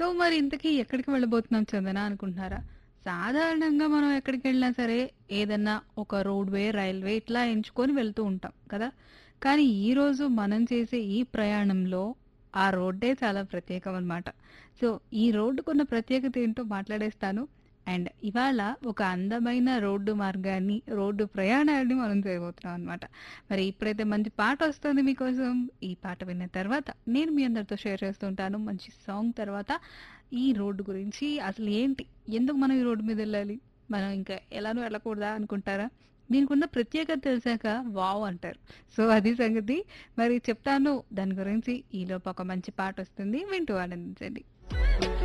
so మరి ఇంతకీ ఎక్కడికి వెళ్ళబోతున్నాం చందన అనుకుంటున్నారా సాధారణంగా మనం ఎక్కడికి వెళ్ళినా సరే ఏదన్నా ఒక రోడ్వే రైల్వే ఇట్లా ఎంచుకొని వెళ్తూ ఉంటాం కదా కానీ ఈ రోజు మనం చేసే ఈ ప్రయాణంలో ఆ రోడ్డే చాలా ప్రత్యేకం అన్నమాట సో ఈ రోడ్డుకున్న ప్రత్యేకత ఏంటో మాట్లాడేస్తాను అండ్ ఇవాళ ఒక అందమైన రోడ్డు మార్గాన్ని రోడ్డు ప్రయాణాన్ని మనం చేయబోతున్నాం అనమాట మరి ఇప్పుడైతే మంచి పాట వస్తుంది మీకోసం ఈ పాట విన్న తర్వాత నేను మీ అందరితో షేర్ చేస్తుంటాను మంచి సాంగ్ తర్వాత ఈ రోడ్డు గురించి అసలు ఏంటి ఎందుకు మనం ఈ రోడ్డు మీద వెళ్ళాలి మనం ఇంకా ఎలానో వెళ్ళకూడదా అనుకుంటారా దీనికున్న ప్రత్యేకత తెలిసాక వావ్ అంటారు సో అది సంగతి మరి చెప్తాను దాని గురించి ఈలోపు ఒక మంచి పాట వస్తుంది వింటూ ఆనందించండి